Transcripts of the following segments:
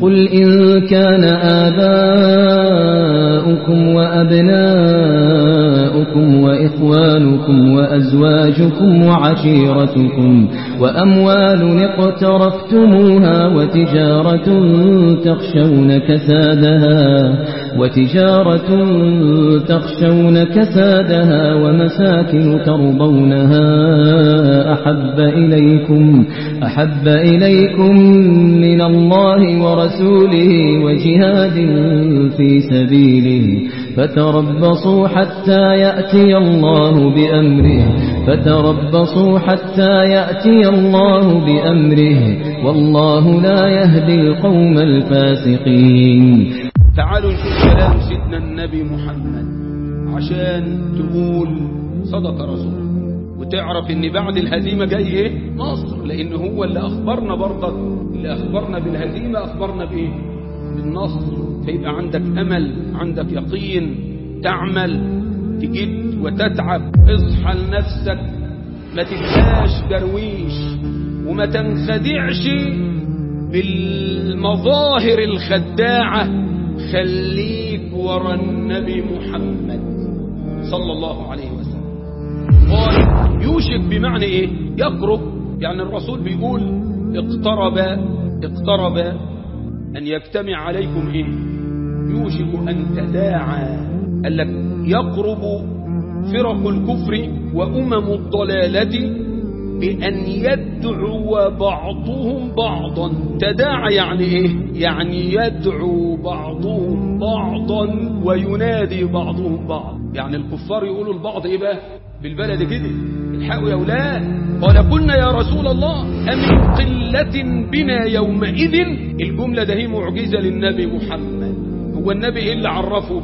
قل إن كان آباؤكم وأبناؤكم وإخوانكم وأزواجكم وعشيرتكم وأموال اقترفتموها وتجارة تخشون كسادها وتجارة تخشون كسادها ومساكن ترضونها أحب إليكم أحب إليكم من الله ورسوله وجهاد في سبيله فتربصوا حتى يأتي الله بأمره فتربصوا حتى يأتي الله بأمره والله لا يهدي القوم الفاسقين تعالوا نشوف كلام سيدنا النبي محمد عشان تقول صدق رسول وتعرف ان بعد الهزيمة جاي ايه نصر لان هو اللي اخبرنا برضك اللي اخبرنا بالهزيمة اخبرنا بايه بالنصر فيبقى عندك امل عندك يقين تعمل تجد وتتعب اصحى لنفسك ما تبقاش درويش وما تنخدعش بالمظاهر الخداعة خليك ورا النبي محمد صلى الله عليه وسلم قال يوشك بمعنى ايه يقرب يعني الرسول بيقول اقترب اقترب ان يجتمع عليكم ايه يوشك ان تداعى قال لك يقرب فرق الكفر وامم الضلاله بأن يدعو بعضهم بعضا تداعى يعني ايه يعني يدعو بعضهم بعضا وينادي بعضهم بعض يعني الكفار يقولوا البعض ايه بقى بالبلد كده الحقوا يا اولاد قال قلنا يا رسول الله أمن قلة بنا يومئذ الجملة ده هي معجزة للنبي محمد هو النبي ايه اللي عرفه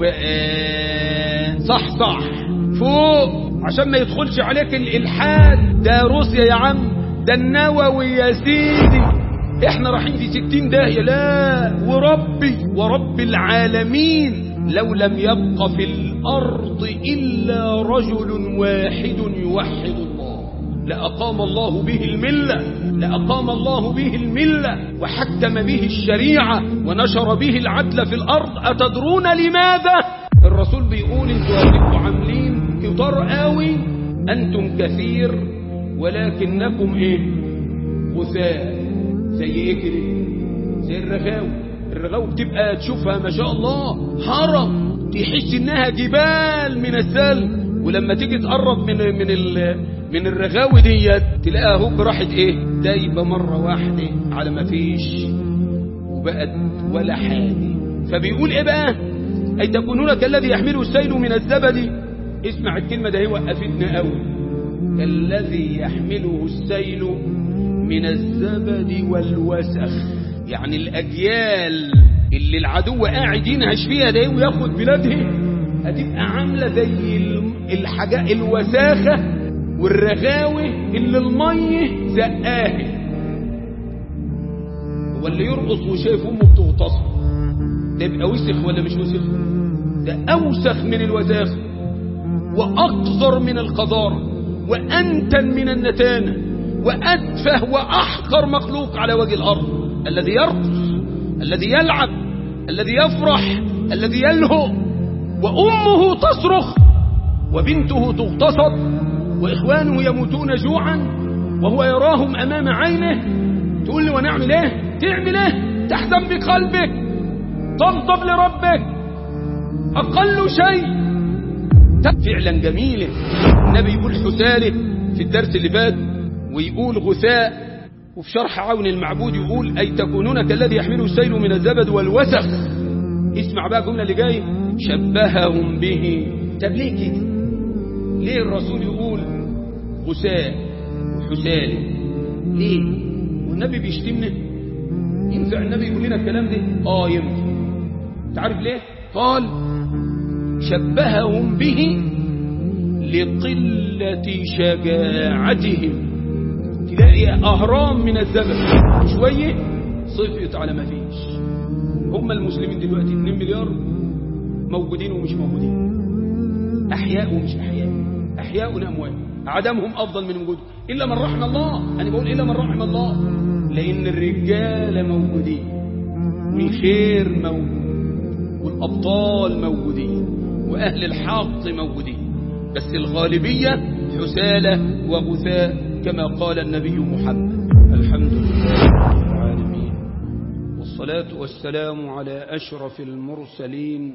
بقى صح صح فوق عشان ما يدخلش عليك الإلحاد ده روسيا يا عم ده النووي يا سيدي احنا رايحين في ستين داهية لا وربي ورب العالمين لو لم يبق في الأرض إلا رجل واحد يوحد الله لأقام الله به الملة لأقام الله به الملة وحكم به الشريعة ونشر به العدل في الأرض أتدرون لماذا الرسول بيقول انتوا هتبقوا عاملين كتار قوي أنتم كثير ولكنكم إيه غثاء زي إيه كده زي الرغاوي الرغاوي بتبقى تشوفها ما شاء الله هرم تحس إنها جبال من السلم ولما تيجي تقرب من من ال من الرغاوي ديت تلاقيها هوب راحت ايه دايبه مره واحده على ما فيش وبقت ولا حاجه فبيقول ايه بقى اي تكونون كالذي يحمله السيل من الزبد اسمع الكلمة ده هي وقفتنا قوي كالذي يحمله السيل من الزبد والوسخ يعني الأجيال اللي العدو قاعد ينهش فيها ده وياخد بلادها هتبقى عاملة زي الحاجة الوساخة والرغاوة اللي المية زقاها هو اللي يرقص وشايف امه بتغتصب ده يبقى وسخ ولا مش وسخ ده اوسخ من الوساخه وأقذر من القذارة وأنتن من النتانة وأدفه وأحقر مخلوق على وجه الأرض الذي يرقص الذي يلعب الذي يفرح الذي يلهو وأمه تصرخ وبنته تغتصب وإخوانه يموتون جوعا وهو يراهم أمام عينه تقول لي ونعمل ايه تعمل ايه تحزن بقلبك تغضب لربك أقل شيء فعلا جميلة النبي يقول حسالة في الدرس اللي فات ويقول غثاء وفي شرح عون المعبود يقول أي تكونون كالذي يحمله السيل من الزبد والوسخ اسمع بقى الجملة اللي جاي شبههم به طب ليه كده ليه الرسول يقول غثاء وحسالة ليه والنبي بيشتمنا ينفع النبي يقول لنا الكلام ده اه ينفع تعرف ليه قال شبههم به لقلة شجاعتهم تلاقي أهرام من الزمن شوية صفت على ما فيش هم المسلمين دلوقتي 2 مليار موجودين ومش موجودين أحياء ومش أحياء أحياء وأموات عدمهم أفضل من وجودهم إلا من رحم الله أنا بقول إلا من رحم الله لأن الرجال موجودين والخير موجود والأبطال موجودين وأهل الحق موجودين بس الغالبية حسالة وغثاء كما قال النبي محمد الحمد لله رب العالمين والصلاة والسلام على أشرف المرسلين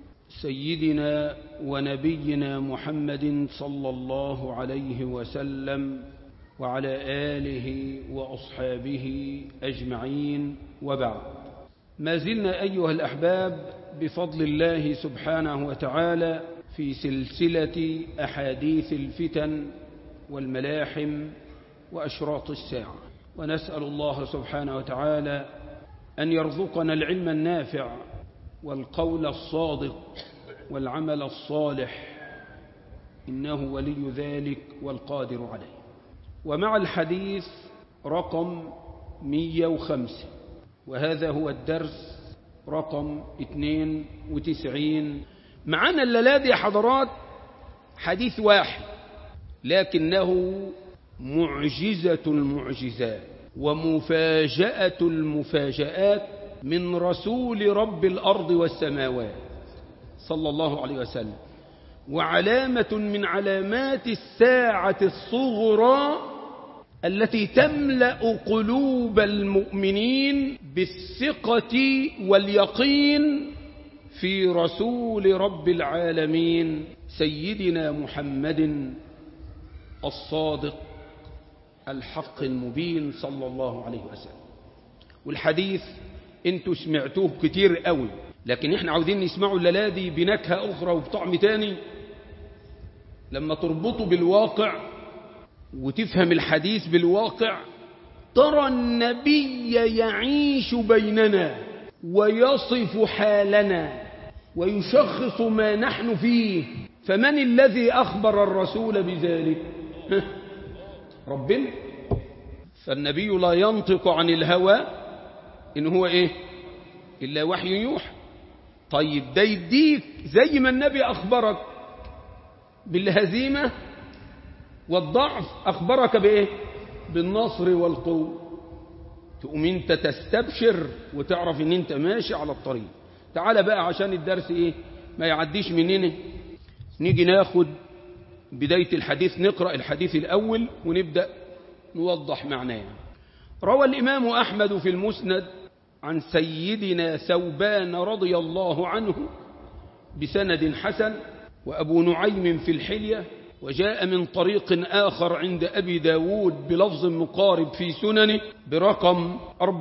سيدنا ونبينا محمد صلى الله عليه وسلم وعلى آله وأصحابه أجمعين وبعد ما زلنا أيها الأحباب بفضل الله سبحانه وتعالى في سلسلة أحاديث الفتن والملاحم وأشراط الساعة ونسأل الله سبحانه وتعالى أن يرزقنا العلم النافع والقول الصادق والعمل الصالح إنه ولي ذلك والقادر عليه ومع الحديث رقم 105 وهذا هو الدرس رقم 92 معنا الليلة يا حضرات حديث واحد لكنه معجزة المعجزات ومفاجأة المفاجآت من رسول رب الأرض والسماوات صلى الله عليه وسلم وعلامة من علامات الساعة الصغرى التي تملأ قلوب المؤمنين بالثقة واليقين في رسول رب العالمين سيدنا محمد الصادق الحق المبين صلى الله عليه وسلم والحديث انتوا سمعتوه كتير قوي لكن احنا عاوزين نسمعه الليلة دي بنكهة أخرى وبطعم تاني لما تربطه بالواقع وتفهم الحديث بالواقع ترى النبي يعيش بيننا ويصف حالنا ويشخص ما نحن فيه فمن الذي أخبر الرسول بذلك ربنا فالنبي لا ينطق عن الهوى إن هو إيه إلا وحي يوحى طيب ده يديك زي ما النبي أخبرك بالهزيمة والضعف أخبرك بإيه بالنصر والقوة تقوم انت تستبشر وتعرف ان انت ماشي على الطريق تعال بقى عشان الدرس ايه ما يعديش مننا نيجي ناخد بداية الحديث نقرأ الحديث الأول ونبدأ نوضح معناه روى الإمام أحمد في المسند عن سيدنا ثوبان رضي الله عنه بسند حسن وأبو نعيم في الحلية وجاء من طريق آخر عند أبي داود بلفظ مقارب في سننه برقم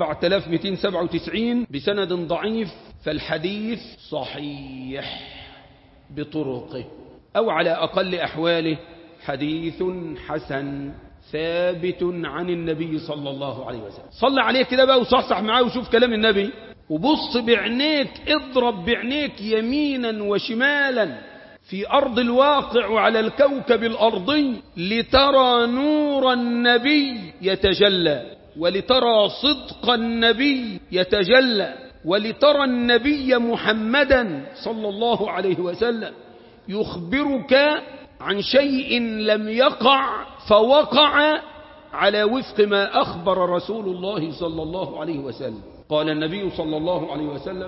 4297 بسند ضعيف فالحديث صحيح بطرقه أو على أقل أحواله حديث حسن ثابت عن النبي صلى الله عليه وسلم صلى عليه كده بقى وصحصح معاه وشوف كلام النبي وبص بعينيك اضرب بعينيك يمينا وشمالا في أرض الواقع وعلى الكوكب الأرضي لترى نور النبي يتجلى ولترى صدق النبي يتجلى ولترى النبي محمدا صلى الله عليه وسلم يخبرك عن شيء لم يقع فوقع على وفق ما أخبر رسول الله صلى الله عليه وسلم قال النبي صلى الله عليه وسلم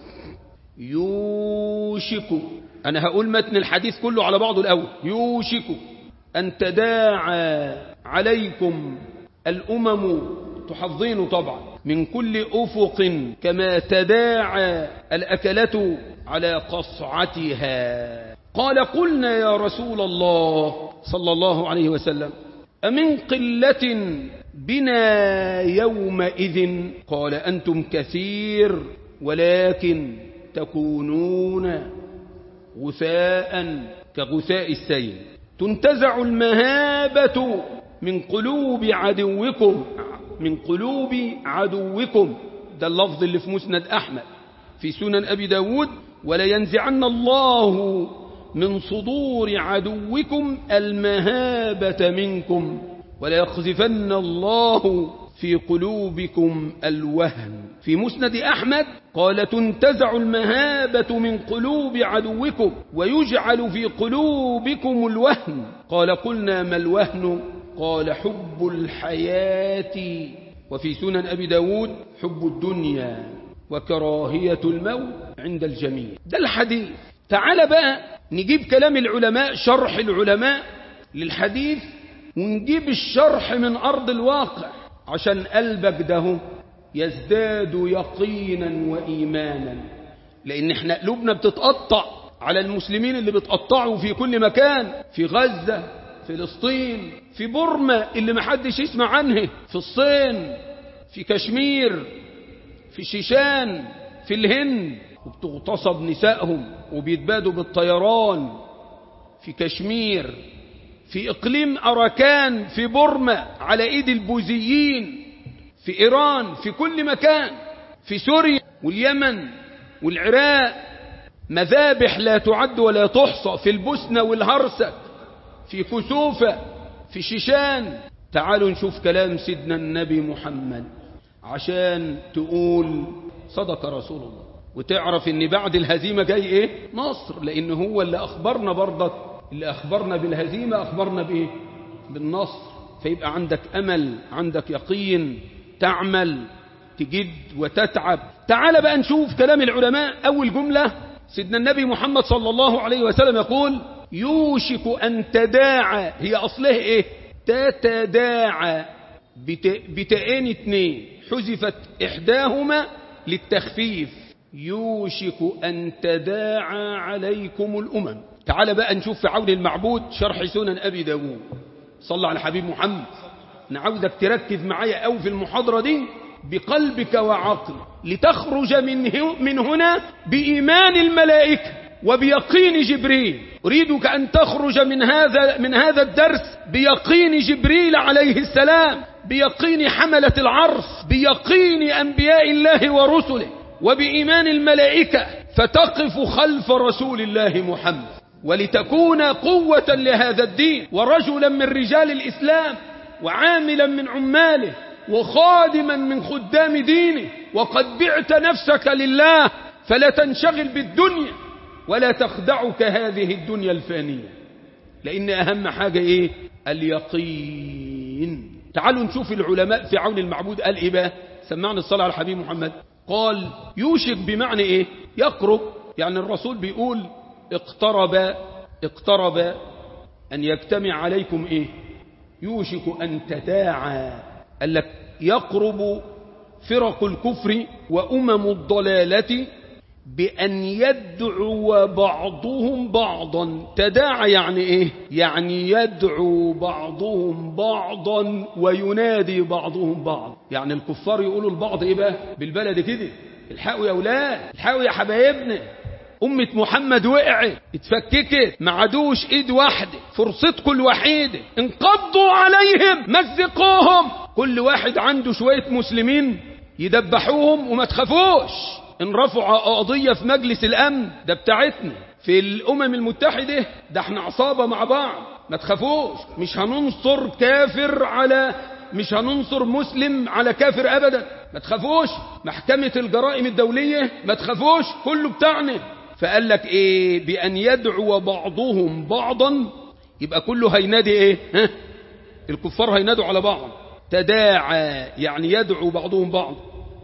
يوشك أنا هقول متن الحديث كله على بعضه الأول يوشك أن تداعى عليكم الأمم تحظين طبعا من كل أفق كما تداعى الأكلة على قصعتها قال قلنا يا رسول الله صلى الله عليه وسلم أمن قلة بنا يومئذ قال أنتم كثير ولكن تكونون غثاء كغثاء السيل تنتزع المهابة من قلوب عدوكم من قلوب عدوكم ده اللفظ اللي في مسند أحمد في سنن أبي داود ولينزعن الله من صدور عدوكم المهابة منكم وليقذفن الله في قلوبكم الوهن في مسند أحمد قال تنتزع المهابة من قلوب عدوكم ويجعل في قلوبكم الوهن قال قلنا ما الوهن قال حب الحياة وفي سنن أبي داود حب الدنيا وكراهية الموت عند الجميع ده الحديث تعال بقى نجيب كلام العلماء شرح العلماء للحديث ونجيب الشرح من أرض الواقع عشان قلبك ده يزداد يقينا وإيمانا لأن احنا قلوبنا بتتقطع على المسلمين اللي بتقطعوا في كل مكان في غزة فلسطين في بورما اللي محدش يسمع عنه في الصين في كشمير في شيشان في الهند وبتغتصب نسائهم وبيتبادوا بالطيران في كشمير في إقليم أراكان في بورما على إيد البوذيين في إيران في كل مكان في سوريا واليمن والعراق مذابح لا تعد ولا تحصى في البوسنة والهرسك في كسوفة في شيشان تعالوا نشوف كلام سيدنا النبي محمد عشان تقول صدق رسول الله وتعرف ان بعد الهزيمة جاي ايه نصر لان هو اللي اخبرنا برضك اللي اخبرنا بالهزيمة اخبرنا بايه بالنصر فيبقى عندك امل عندك يقين تعمل تجد وتتعب تعال بقى نشوف كلام العلماء اول جملة سيدنا النبي محمد صلى الله عليه وسلم يقول يوشك ان تداعى هي اصلها ايه تتداعى بتاءين اتنين حذفت إحداهما للتخفيف يوشك أن تداعى عليكم الأمم تعال بقى نشوف في عون المعبود شرح سنن أبي داود صلى على حبيب محمد أنا عاوزك تركز معايا أو في المحاضرة دي بقلبك وعقلك لتخرج من, من هنا بإيمان الملائكة وبيقين جبريل أريدك أن تخرج من هذا من هذا الدرس بيقين جبريل عليه السلام بيقين حملة العرش بيقين أنبياء الله ورسله وبإيمان الملائكة فتقف خلف رسول الله محمد ولتكون قوة لهذا الدين ورجلا من رجال الإسلام وعاملا من عماله وخادما من خدام دينه وقد بعت نفسك لله فلا تنشغل بالدنيا ولا تخدعك هذه الدنيا الفانية لأن أهم حاجة إيه اليقين تعالوا نشوف العلماء في عون المعبود قال إيه بقى سمعنا الصلاة على حبيب محمد قال يوشك بمعنى إيه يقرب يعني الرسول بيقول اقترب اقترب أن يجتمع عليكم إيه يوشك أن تداعى قال لك يقرب فرق الكفر وأمم الضلالة بأن يدعو بعضهم بعضا تداعى يعني إيه يعني يدعو بعضهم بعضا وينادي بعضهم بعض يعني الكفار يقولوا البعض إيه بقى بالبلد كده الحقوا يا أولاد الحقوا يا حبايبنا أمة محمد وقعت اتفككت ما عادوش ايد واحدة فرصتكم الوحيدة انقضوا عليهم مزقوهم كل واحد عنده شوية مسلمين يدبحوهم وما تخافوش ان رفعوا قضية في مجلس الأمن ده بتاعتنا في الأمم المتحدة ده احنا عصابة مع بعض ما تخافوش مش هننصر كافر على مش هننصر مسلم على كافر أبدا ما تخافوش محكمة الجرائم الدولية ما تخافوش كله بتاعنا فقال لك ايه بأن يدعو بعضهم بعضا يبقى كله هينادي ايه ها؟ الكفار هينادوا على بعض تداعى يعني يدعو بعضهم بعض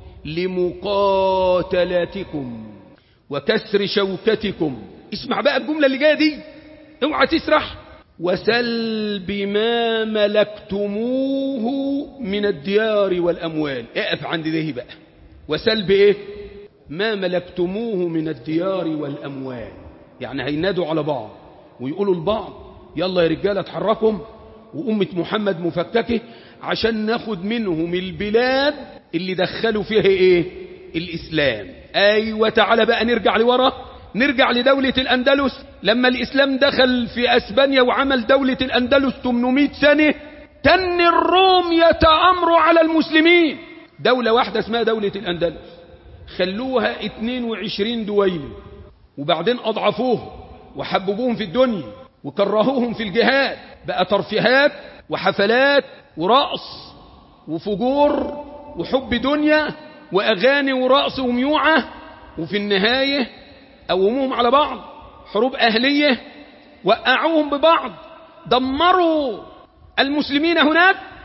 لمقاتلتكم وكسر شوكتكم اسمع بقى الجملة اللي جاية دي اوعى تسرح وسلب ما ملكتموه من الديار والأموال اقف عند ده بقى وسلب ايه ما ملكتموه من الديار والأموال يعني هينادوا على بعض ويقولوا لبعض يلا يا رجالة اتحركم وأمة محمد مفككة عشان ناخد منهم البلاد اللي دخلوا فيها ايه الإسلام أيوة تعالى بقى نرجع لورا نرجع لدولة الأندلس لما الإسلام دخل في أسبانيا وعمل دولة الأندلس 800 سنة تن الروم يتأمروا على المسلمين دولة واحدة اسمها دولة الأندلس خلوها 22 دويلة وبعدين أضعفوهم وحببوهم في الدنيا وكرهوهم في الجهاد بقى ترفيهات وحفلات ورقص وفجور وحب دنيا وأغاني ورقص وميوعة وفي النهاية قوموهم على بعض حروب أهلية وقعوهم ببعض دمروا المسلمين هناك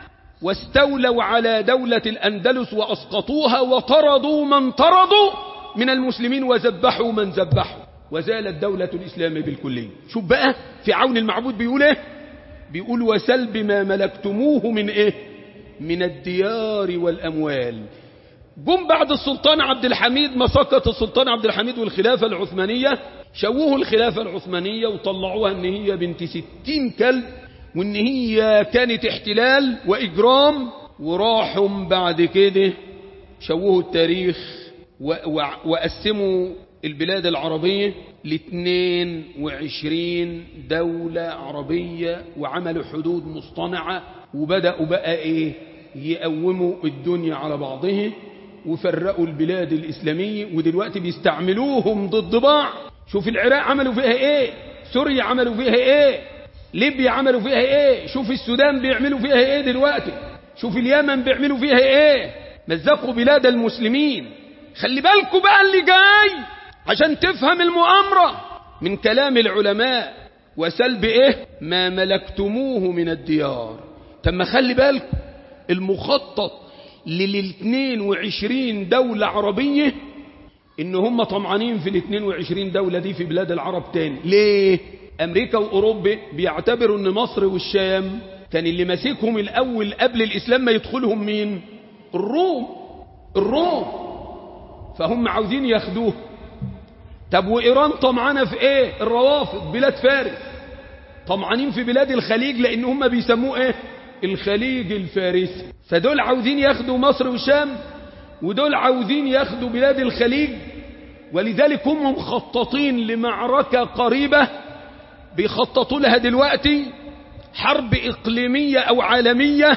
واستولوا على دولة الأندلس وأسقطوها وطردوا من طردوا من المسلمين وذبحوا من ذبحوا وزالت دولة الإسلام بالكلية شوف بقى في عون المعبود بيقول ايه بيقول وسلب ما ملكتموه من ايه من الديار والأموال جم بعد السلطان عبد الحميد ما سقط السلطان عبد الحميد والخلافة العثمانية شوهوا الخلافة العثمانية وطلعوها ان هي بنت ستين كلب وان هي كانت احتلال واجرام وراحوا بعد كده شوهوا التاريخ و و وقسموا البلاد العربية لاثنين وعشرين دولة عربية وعملوا حدود مصطنعة وبدأوا بقى ايه يقوموا الدنيا على بعضها وفرقوا البلاد الإسلامية ودلوقتي بيستعملوهم ضد بعض شوف العراق عملوا فيها ايه سوريا عملوا فيها ايه ليبيا عملوا فيها ايه شوف السودان بيعملوا فيها ايه دلوقتي شوف اليمن بيعملوا فيها ايه مزقوا بلاد المسلمين خلي بالكوا بقى اللي جاي عشان تفهم المؤامرة من كلام العلماء وسلب ايه ما ملكتموه من الديار تم خلي بالكوا المخطط لل 22 دولة عربية ان هم طمعانين في ال 22 دولة دي في بلاد العرب تاني ليه امريكا واوروبا بيعتبروا ان مصر والشام كان اللي ماسكهم الاول قبل الاسلام ما يدخلهم مين الروم الروم فهم عاوزين ياخدوه طب وايران طمعانه في ايه الروافض بلاد فارس طمعانين في بلاد الخليج لان هم بيسموه ايه الخليج الفارسي فدول عاوزين ياخدوا مصر والشام ودول عاوزين ياخدوا بلاد الخليج ولذلك هم مخططين لمعركة قريبة بيخططوا لها دلوقتي حرب إقليمية أو عالمية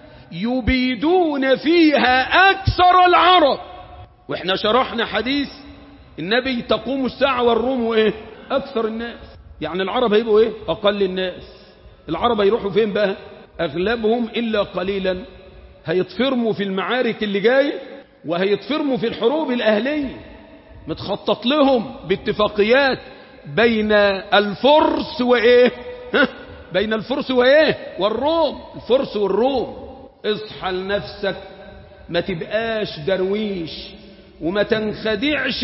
يبيدون فيها أكثر العرب وإحنا شرحنا حديث النبي تقوم الساعة والروم وإيه أكثر الناس يعني العرب هيبقوا إيه أقل الناس العرب هيروحوا فين بقى أغلبهم إلا قليلا هيتفرموا في المعارك اللي جايه وهيتفرموا في الحروب الأهلية متخطط لهم باتفاقيات بين الفرس وإيه ها؟ بين الفرس وإيه والروم الفرس والروم اصحى لنفسك ما تبقاش درويش وما تنخدعش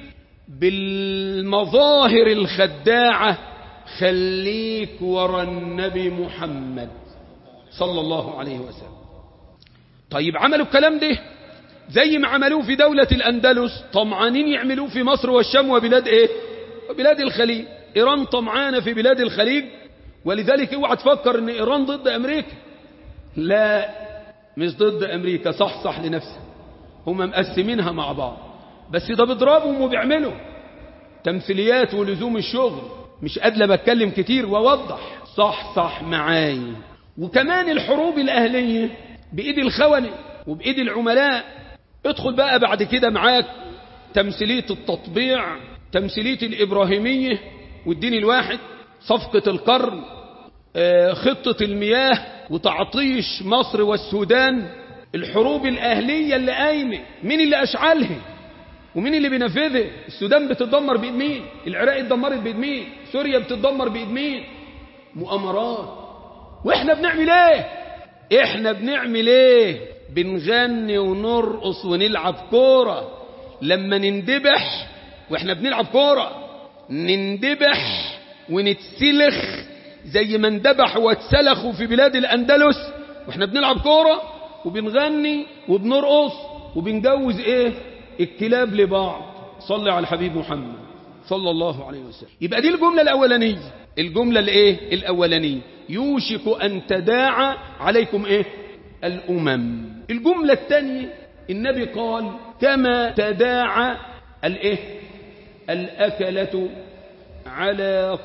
بالمظاهر الخداعة خليك ورا النبي محمد صلى الله عليه وسلم طيب عملوا الكلام ده زي ما عملوه في دولة الأندلس طمعانين يعملوه في مصر والشام وبلاد ايه وبلاد الخليج إيران طمعانة في بلاد الخليج ولذلك اوعى تفكر ان إيران ضد أمريكا لا مش ضد أمريكا صح صح لنفسها هم مقسمينها مع بعض بس ده بيضربهم وبيعملوا تمثيليات ولزوم الشغل مش قادر بتكلم كتير واوضح صح صح معاي وكمان الحروب الأهلية بإيد الخونة وبإيد العملاء ادخل بقى بعد كده معاك تمثيلية التطبيع تمثيلية الإبراهيمية والدين الواحد صفقة القرن خطة المياه وتعطيش مصر والسودان الحروب الأهلية اللي قايمة مين اللي أشعلها ومين اللي بينفذها السودان بتتدمر بإيد مين العراق اتدمرت بإيد مين سوريا بتتدمر بإيد مين مؤامرات واحنا بنعمل ايه احنا بنعمل ايه بنغني ونرقص ونلعب كورة لما نندبح واحنا بنلعب كورة نندبح ونتسلخ زي ما اندبحوا واتسلخوا في بلاد الأندلس واحنا بنلعب كورة وبنغني وبنرقص وبنجوز ايه الكلاب لبعض صلي على الحبيب محمد صلى الله عليه وسلم يبقى دي الجملة الأولانية الجملة الايه الأولانية يوشك أن تداعى عليكم ايه الأمم الجملة الثانية النبي قال كما تداعى الايه الأكلة على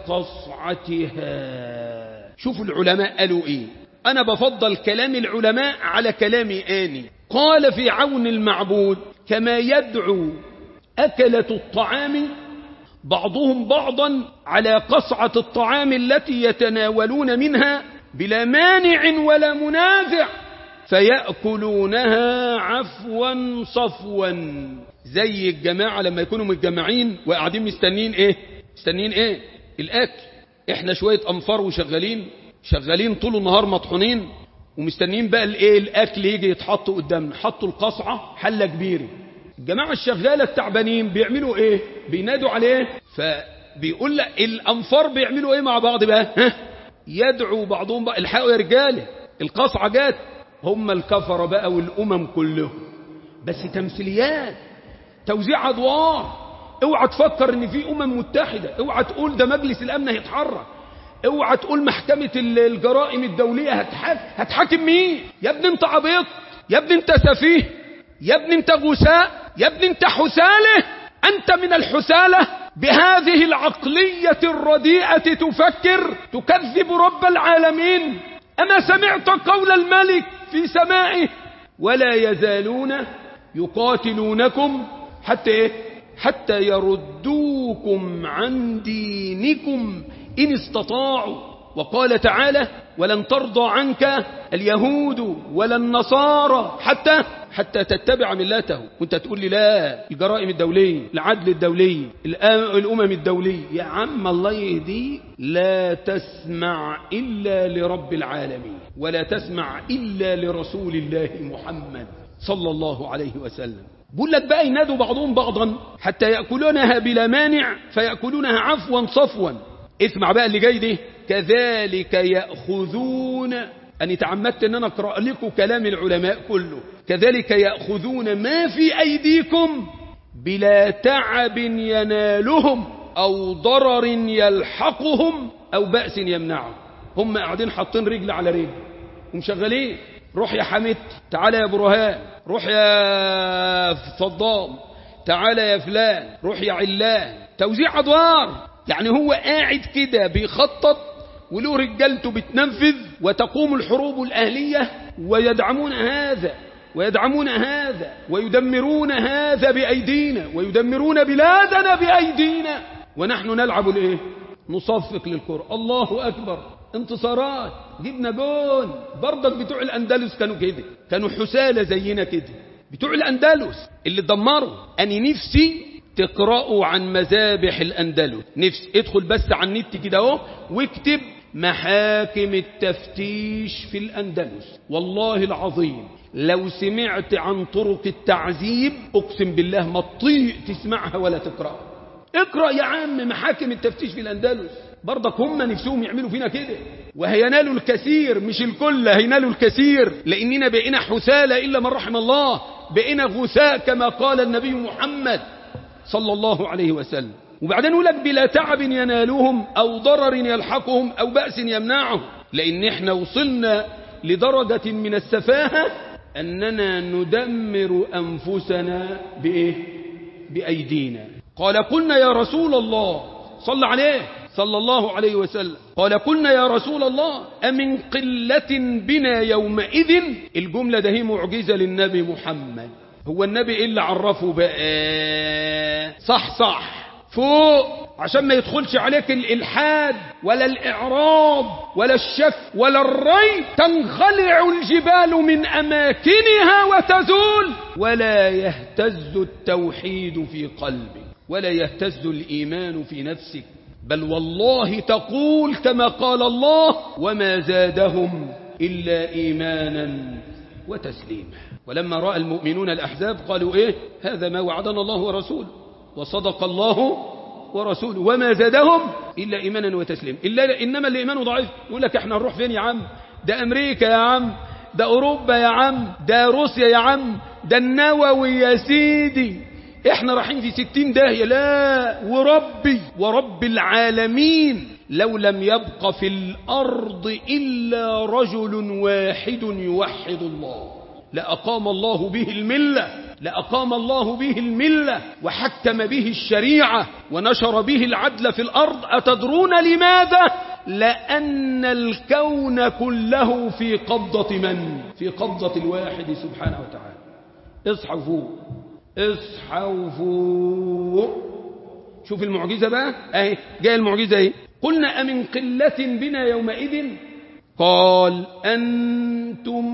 قصعتها شوفوا العلماء قالوا ايه انا بفضل كلام العلماء على كلامي اني قال في عون المعبود كما يدعو أكلة الطعام بعضهم بعضا على قصعة الطعام التي يتناولون منها بلا مانع ولا منازع فيأكلونها عفوا صفوا زي الجماعة لما يكونوا متجمعين وقاعدين مستنين ايه مستنين ايه الاكل احنا شوية انفار وشغالين شغالين طول النهار مطحونين ومستنيين بقى الايه الاكل يجي يتحط قدامنا حطوا القصعه حله كبيره الجماعه الشغاله التعبانين بيعملوا ايه بينادوا عليه فبيقول لك الانفار بيعملوا ايه مع بعض بقى ها يدعو بعضهم بقى الحقوا يا رجاله القصعه جت هم الكفره بقى والامم كلهم بس تمثيليات توزيع ادوار اوعى تفكر ان في امم متحده اوعى تقول ده مجلس الامن هيتحرك اوعى تقول محكمة الجرائم الدولية هتحاكم هتحاكم مين يا ابني انت عبيط يا ابني انت سفيه يا ابني انت غثاء يا ابني انت حسالة انت من الحسالة بهذه العقلية الرديئة تفكر تكذب رب العالمين أما سمعت قول الملك في سمائه ولا يزالون يقاتلونكم حتى إيه؟ حتى يردوكم عن دينكم إن استطاعوا وقال تعالى ولن ترضى عنك اليهود ولا النصارى حتى حتى تتبع ملته وانت تقول لي لا الجرائم الدولية العدل الدولي الأمم الدولية يا عم الله يهدي لا تسمع إلا لرب العالمين ولا تسمع إلا لرسول الله محمد صلى الله عليه وسلم بقول لك بقى ينادوا بعضهم بعضا حتى يأكلونها بلا مانع فيأكلونها عفوا صفوا اسمع بقى اللي جاي دي كذلك يأخذون أني تعمدت أن أنا أقرأ لكم كلام العلماء كله كذلك يأخذون ما في أيديكم بلا تعب ينالهم أو ضرر يلحقهم أو بأس يمنعهم هم قاعدين حاطين رجل على رجل ومشغلين روح يا حمد تعالى يا برهان روح يا صدام تعالى يا فلان روح يا علان توزيع أدوار يعني هو قاعد كده بيخطط وله رجالته بتنفذ وتقوم الحروب الأهلية ويدعمون هذا ويدعمون هذا ويدمرون هذا بأيدينا ويدمرون بلادنا بأيدينا ونحن نلعب الايه نصفق للكرة الله أكبر انتصارات جبنا جون برضك بتوع الأندلس كانوا كده كانوا حسالة زينا كده بتوع الأندلس اللي دمروا أنا نفسي تقرأوا عن مذابح الأندلس نفسي ادخل بس على النت كده اهو واكتب محاكم التفتيش في الأندلس والله العظيم لو سمعت عن طرق التعذيب أقسم بالله ما تطيق تسمعها ولا تقرأ اقرأ يا عم محاكم التفتيش في الأندلس برضك هم نفسهم يعملوا فينا كده وهينالوا الكثير مش الكل هينالوا الكثير لأننا بقينا حسالة إلا من رحم الله بقينا غثاء كما قال النبي محمد صلى الله عليه وسلم وبعدين يقول لك بلا تعب ينالهم أو ضرر يلحقهم أو بأس يمنعهم لأن احنا وصلنا لدرجة من السفاهة أننا ندمر أنفسنا بإيه؟ بأيدينا قال قلنا يا رسول الله صلى عليه صلى الله عليه وسلم قال قلنا يا رسول الله أمن قلة بنا يومئذ الجملة ده هي معجزة للنبي محمد هو النبي إيه اللي عرفه بقى صح صح فوق عشان ما يدخلش عليك الإلحاد ولا الإعراض ولا الشك ولا الري تنخلع الجبال من أماكنها وتزول ولا يهتز التوحيد في قلبك ولا يهتز الإيمان في نفسك بل والله تقول كما قال الله وما زادهم إلا إيمانا وتسليما ولما رأى المؤمنون الأحزاب قالوا إيه هذا ما وعدنا الله ورسوله وصدق الله ورسوله وما زادهم إلا إيمانا وتسليما إلا إنما الإيمان ضعيف يقول لك احنا نروح فين يا عم ده أمريكا يا عم ده أوروبا يا عم ده روسيا يا عم ده النووي يا سيدي احنا رايحين في ستين داهية لا وربي ورب العالمين لو لم يبق في الأرض إلا رجل واحد يوحد الله لأقام الله به الملة لأقام الله به الملة وحكم به الشريعة ونشر به العدل في الأرض أتدرون لماذا؟ لأن الكون كله في قبضة من؟ في قبضة الواحد سبحانه وتعالى اصحوا فوق اصحوا فوق شوف المعجزة بقى اهي جاء المعجزة اهي قلنا أمن قلة بنا يومئذ قال أنتم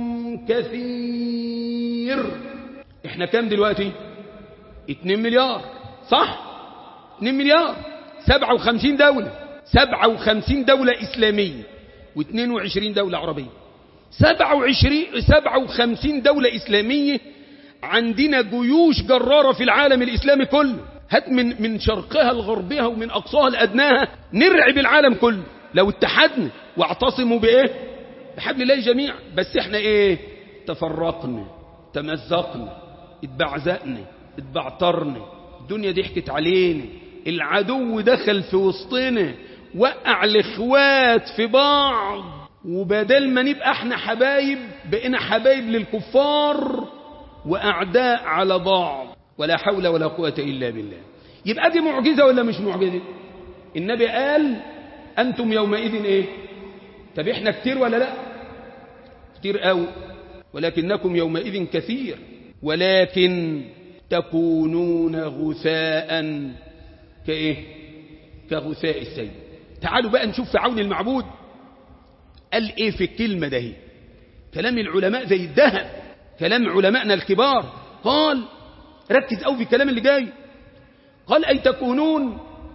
كثير احنا كام دلوقتي 2 مليار صح 2 مليار 57 دولة 57 دولة إسلامية و22 دولة عربية 27 57 دولة إسلامية عندنا جيوش جرارة في العالم الإسلامي كله هات من من شرقها لغربها ومن أقصاها لأدناها نرعب العالم كله لو اتحدنا واعتصموا بإيه بحبل الله جميعا بس احنا ايه تفرقنا تمزقنا اتبعزقنا اتبعترنا الدنيا ضحكت علينا العدو دخل في وسطنا وقع الاخوات في بعض وبدل ما نبقى احنا حبايب بقينا حبايب للكفار واعداء على بعض ولا حول ولا قوة الا بالله يبقى دي معجزة ولا مش معجزة النبي قال انتم يومئذ ايه طب احنا كتير ولا لا كتير قوي ولكنكم يومئذ كثير ولكن تكونون غثاء كايه كغثاء السيل تعالوا بقى نشوف في عون المعبود قال ايه في الكلمة ده هي. كلام العلماء زي الذهب كلام علمائنا الكبار قال ركز قوي في الكلام اللي جاي قال أي تكونون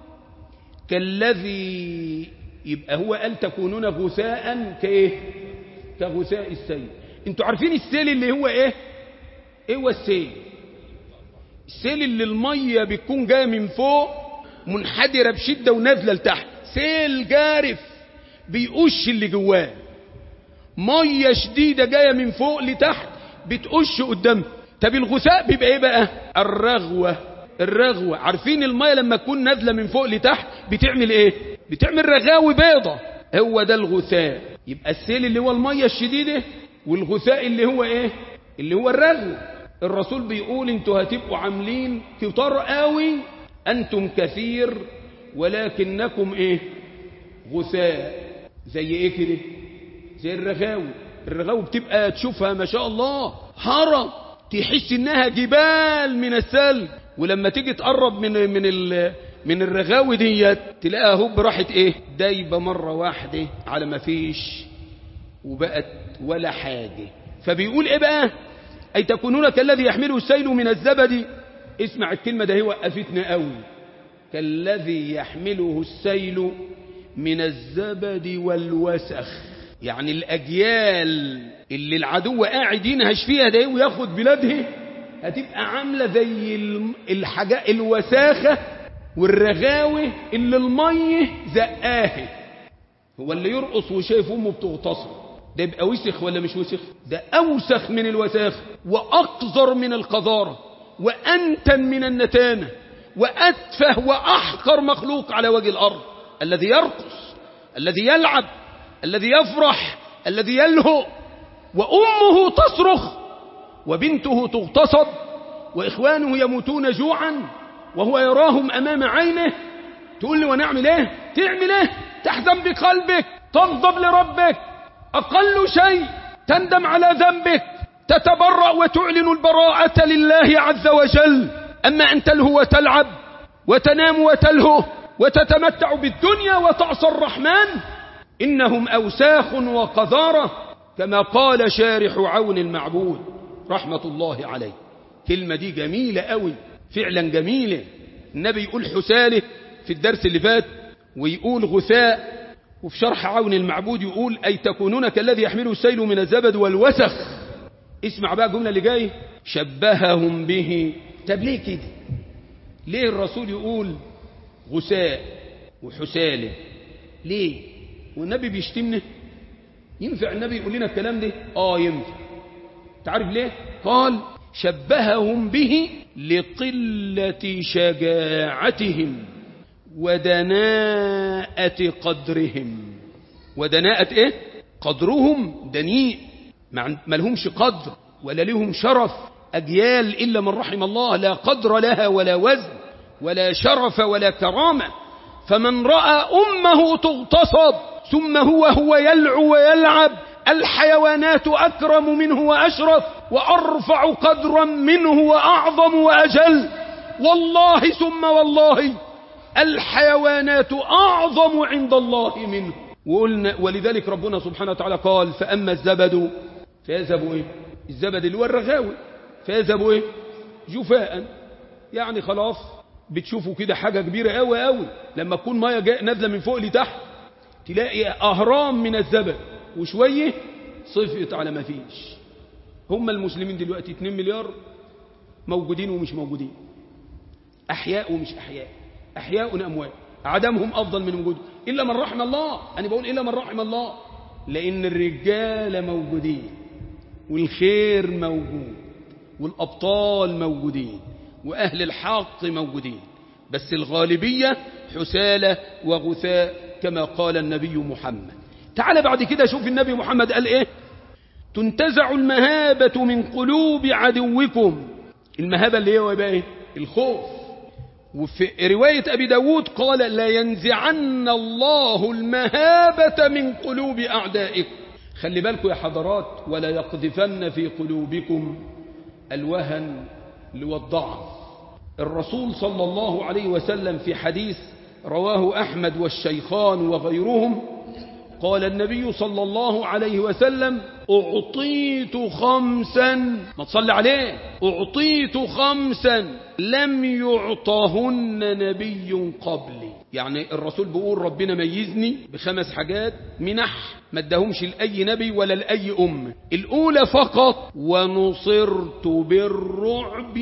كالذي يبقى هو قال تكونون غثاء كايه كغثاء السيل انتوا عارفين السيل اللي هو ايه ايه هو السيل السيل اللي المية بتكون جاية من فوق منحدرة بشدة ونازلة لتحت سيل جارف بيقش اللي جواه مية شديدة جاية من فوق لتحت بتقش قدام طب الغثاء بيبقى ايه بقى الرغوة الرغوة عارفين المية لما تكون نازلة من فوق لتحت بتعمل ايه بتعمل رغاوي بيضة هو ده الغثاء يبقى السيل اللي هو المية الشديدة والغثاء اللي هو ايه اللي هو الرغو الرسول بيقول انتوا هتبقوا عاملين كتار قوي انتم كثير ولكنكم ايه غثاء زي ايه كده زي الرغاوي الرغاوي بتبقى تشوفها ما شاء الله هرم تحس انها جبال من الثلج ولما تيجي تقرب من من ال من الرغاوي ديت تلاقيها هوب راحت ايه دايبه مره واحده على ما فيش وبقت ولا حاجه فبيقول ايه بقى اي تكونون كالذي يحمله السيل من الزبد اسمع الكلمه ده هي وقفتنا قوي كالذي يحمله السيل من الزبد والوسخ يعني الاجيال اللي العدو قاعد ينهش فيها ده وياخد بلادها هتبقى عاملة زي الحاجة الوساخة والرغاوة اللي المية زقاه هو اللي يرقص وشايف امه بتغتصر ده يبقى وسخ ولا مش وسخ ده اوسخ من الوساخ واقذر من القذارة وانتن من النتانة واتفه واحقر مخلوق على وجه الارض الذي يرقص الذي يلعب الذي يفرح الذي يلهو وامه تصرخ وبنته تغتصب وإخوانه يموتون جوعا وهو يراهم أمام عينه تقول لي ونعمل ايه تعمل ايه تحزن بقلبك تغضب لربك أقل شيء تندم على ذنبك تتبرأ وتعلن البراءة لله عز وجل أما أن تلهو وتلعب وتنام وتلهو وتتمتع بالدنيا وتعصى الرحمن إنهم أوساخ وقذارة كما قال شارح عون المعبود رحمة الله عليه كلمة دي جميلة قوي فعلا جميلة النبي يقول حساله في الدرس اللي فات ويقول غثاء وفي شرح عون المعبود يقول أي تكونون كالذي يحمله السيل من الزبد والوسخ اسمع بقى الجملة اللي جاي شبههم به طب ليه كده ليه الرسول يقول غثاء وحساله ليه والنبي بيشتمنا ينفع النبي يقول لنا الكلام ده اه ينفع تعرف ليه قال شبههم به لقلة شجاعتهم ودناءة قدرهم ودناءة ايه قدرهم دنيء ما لهمش قدر ولا لهم شرف أجيال إلا من رحم الله لا قدر لها ولا وزن ولا شرف ولا كرامة فمن رأى أمه تغتصب ثم هو هو يلعو ويلعب الحيوانات أكرم منه وأشرف وأرفع قدرا منه وأعظم وأجل والله ثم والله الحيوانات أعظم عند الله منه وقلنا ولذلك ربنا سبحانه وتعالى قال فأما الزبد فيذهب إيه الزبد اللي هو الرغاوي فيذهب إيه جفاء يعني خلاص بتشوفوا كده حاجة كبيرة قوي قوي لما تكون مية نازلة من فوق لتحت تلاقي أهرام من الزبد وشوية صفت على ما فيش هم المسلمين دلوقتي 2 مليار موجودين ومش موجودين أحياء ومش أحياء أحياء أموات عدمهم أفضل من وجودهم إلا من رحم الله أنا بقول إلا من رحم الله لأن الرجال موجودين والخير موجود والأبطال موجودين وأهل الحق موجودين بس الغالبية حسالة وغثاء كما قال النبي محمد تعال بعد كده شوف النبي محمد قال إيه تنتزع المهابة من قلوب عدوكم المهابة اللي هو بقى إيه الخوف وفي رواية أبي داود قال لا ينزعن الله المهابة من قلوب أعدائكم خلي بالكم يا حضرات ولا يقذفن في قلوبكم الوهن والضعف الرسول صلى الله عليه وسلم في حديث رواه أحمد والشيخان وغيرهم قال النبي صلى الله عليه وسلم أعطيت خمسا ما تصلي عليه أعطيت خمسا لم يعطهن نبي قبلي يعني الرسول بيقول ربنا ميزني بخمس حاجات منح ما ادهمش لأي نبي ولا لأي أم الأولى فقط ونصرت بالرعب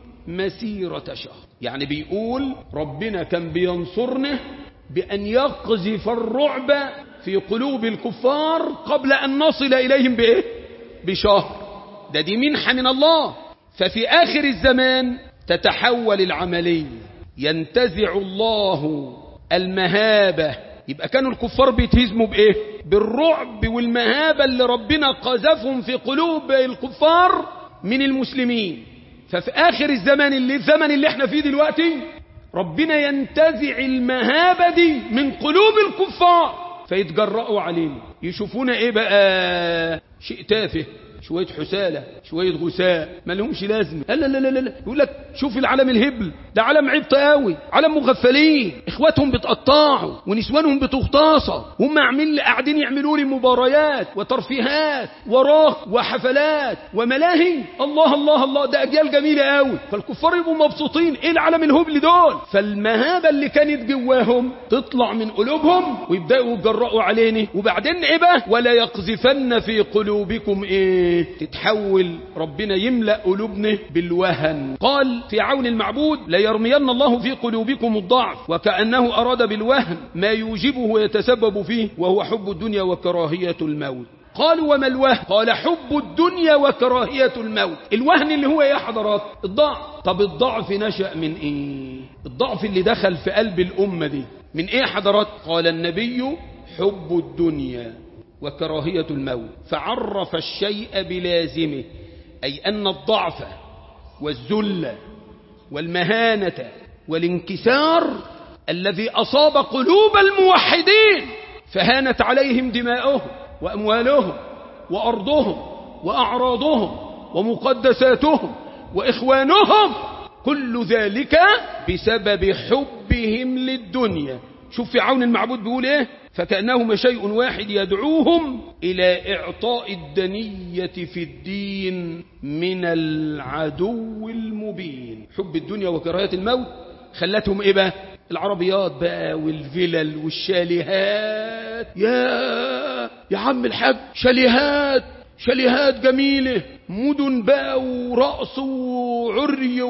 مسيرة شهر يعني بيقول ربنا كان بينصرنا بأن يقذف الرعب في قلوب الكفار قبل أن نصل إليهم بإيه؟ بشهر ده دي منحة من الله ففي آخر الزمان تتحول العملية ينتزع الله المهابة يبقى كانوا الكفار بيتهزموا بإيه؟ بالرعب والمهابة اللي ربنا قذفهم في قلوب الكفار من المسلمين ففي آخر الزمان اللي الزمن اللي احنا فيه دلوقتي ربنا ينتزع المهابة دي من قلوب الكفار فيتجرأوا علينا يشوفونا ايه بقى شيء تافه شوية حسالة شوية غثاء ما لهمش لازمة لا لا لا لا لا يقول لك شوف العالم الهبل ده عالم عبط قوي عالم مغفلين اخواتهم بتقطعوا ونسوانهم بتغتصى هم عاملين قاعدين يعملوا لي مباريات وترفيهات وراق وحفلات وملاهي الله الله الله ده اجيال جميله قوي فالكفار يبقوا مبسوطين ايه العالم الهبل دول فالمهابه اللي كانت جواهم تطلع من قلوبهم ويبداوا يتجرأوا علينا وبعدين ايه بقى ولا يقذفن في قلوبكم ايه تتحول ربنا يملأ قلوبنا بالوهن قال في عون المعبود لا يرمين الله في قلوبكم الضعف وكأنه أراد بالوهن ما يوجبه ويتسبب فيه وهو حب الدنيا وكراهية الموت قالوا وما الوهن قال حب الدنيا وكراهية الموت الوهن اللي هو يا حضرات الضعف طب الضعف نشأ من ايه الضعف اللي دخل في قلب الأمة دي من ايه حضرات قال النبي حب الدنيا وكراهية الموت فعرف الشيء بلازمه أي أن الضعف والذل والمهانة والانكسار الذي أصاب قلوب الموحدين فهانت عليهم دماؤهم وأموالهم وأرضهم وأعراضهم ومقدساتهم وإخوانهم كل ذلك بسبب حبهم للدنيا شوف في عون المعبود بيقول ايه فكأنهما شيء واحد يدعوهم إلى إعطاء الدنية في الدين من العدو المبين حب الدنيا وكراهية الموت خلتهم إيه بقى العربيات بقى والفلل والشاليهات يا يا عم الحاج شاليهات شاليهات جميلة مدن بقى ورقص وعري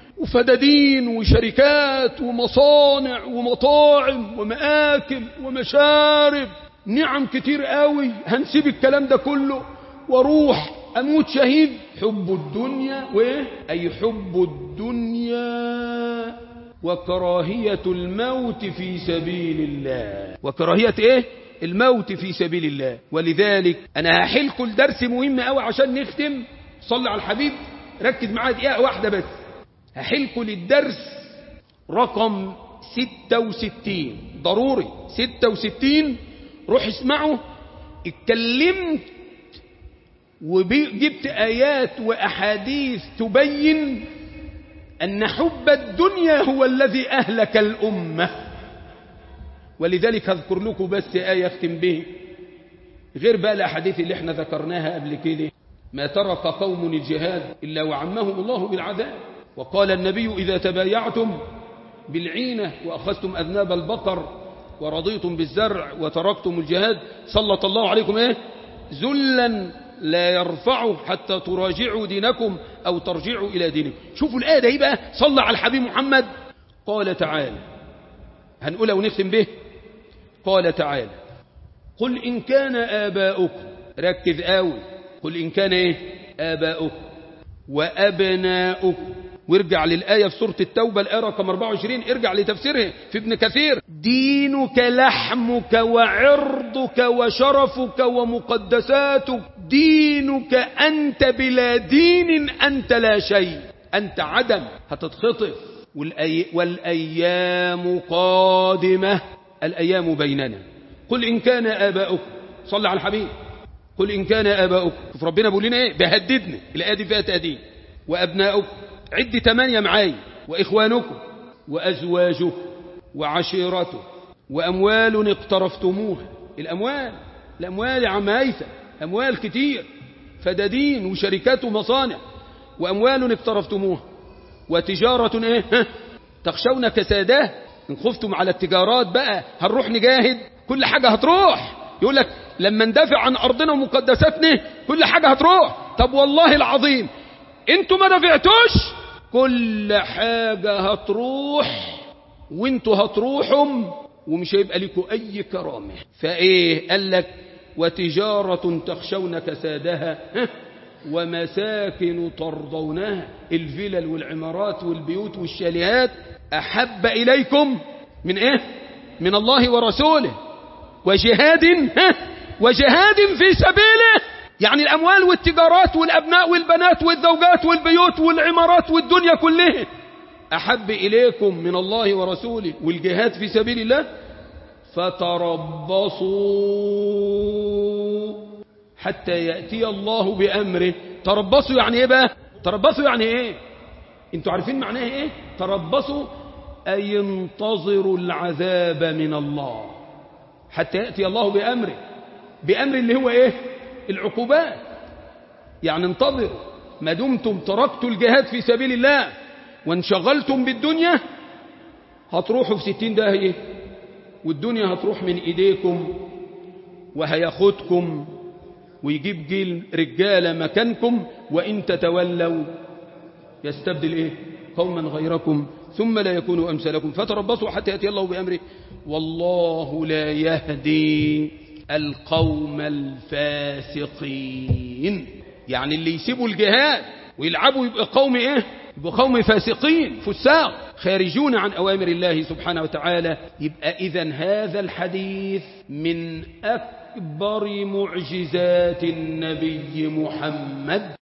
وفدادين وشركات ومصانع ومطاعم ومآكل ومشارب نعم كتير قوي هنسيب الكلام ده كله واروح اموت شهيد حب الدنيا وايه اي حب الدنيا وكراهية الموت في سبيل الله وكراهية ايه الموت في سبيل الله ولذلك انا هحلكوا الدرس مهم قوي عشان نختم صلي على الحبيب ركز معايا دقيقة واحدة بس هحلكوا للدرس رقم 66 ضروري 66 روح اسمعه اتكلمت وجبت آيات وأحاديث تبين أن حب الدنيا هو الذي أهلك الأمة ولذلك أذكر لكم بس آية أختم به غير بقى الأحاديث اللي احنا ذكرناها قبل كده ما ترك قوم الجهاد إلا وعمهم الله بالعذاب وقال النبي إذا تبايعتم بالعينة وأخذتم أذناب البقر ورضيتم بالزرع وتركتم الجهاد سلط الله عليكم إيه ذلا لا يرفعه حتى تراجعوا دينكم أو ترجعوا إلى دينكم شوفوا الآية ده بقى صلى على الحبيب محمد قال تعالى هنقولها ونختم به قال تعالى قل إن كان آباؤكم ركز قوي قل إن كان إيه آباؤكم وأبناؤكم وارجع للآية في سورة التوبة الآية رقم 24 ارجع لتفسيرها في ابن كثير دينك لحمك وعرضك وشرفك ومقدساتك دينك أنت بلا دين أنت لا شيء أنت عدم هتتخطف والأي... والأيام قادمة الأيام بيننا قل إن كان آباؤكم صلى على الحبيب قل إن كان آباؤكم شوف ربنا بيقول لنا إيه بهددنا الآية دي فيها تهديد وأبناؤكم عد تمانية معاي وإخوانكم وأزواجكم وعشيرته وأموال اقترفتموها الأموال الأموال يا عم هيثم أموال كتير فدادين وشركات ومصانع وأموال اقترفتموها وتجارة إيه ها؟ تخشون كساداه إن خفتم على التجارات بقى هنروح نجاهد كل حاجة هتروح يقول لك لما ندافع عن أرضنا ومقدساتنا كل حاجة هتروح طب والله العظيم انتوا ما دافعتوش كل حاجة هتروح وانتوا هتروحوا ومش هيبقى لكم اي كرامة فايه قال لك وتجارة تخشون كسادها ومساكن ترضونها الفلل والعمارات والبيوت والشاليات احب اليكم من ايه من الله ورسوله وجهاد وجهاد في سبيله يعني الأموال والتجارات والأبناء والبنات والزوجات والبيوت والعمارات والدنيا كلها أحب إليكم من الله ورسوله والجهاد في سبيل الله فتربصوا حتى يأتي الله بأمره تربصوا يعني إيه بقى تربصوا يعني إيه انتوا عارفين معناه إيه تربصوا أي انتظروا العذاب من الله حتى يأتي الله بأمره بأمر اللي هو إيه العقوبات يعني انتظروا ما دمتم تركتوا الجهاد في سبيل الله وانشغلتم بالدنيا هتروحوا في ستين داهية والدنيا هتروح من ايديكم وهياخدكم ويجيب جيل رجالة مكانكم وإن تتولوا يستبدل إيه قوما غيركم ثم لا يكونوا أمثالكم فتربصوا حتى يأتي الله بأمره والله لا يهدي القوم الفاسقين يعني اللي يسيبوا الجهاد ويلعبوا يبقى قوم ايه يبقى قوم فاسقين فساق خارجون عن أوامر الله سبحانه وتعالى يبقى إذا هذا الحديث من أكبر معجزات النبي محمد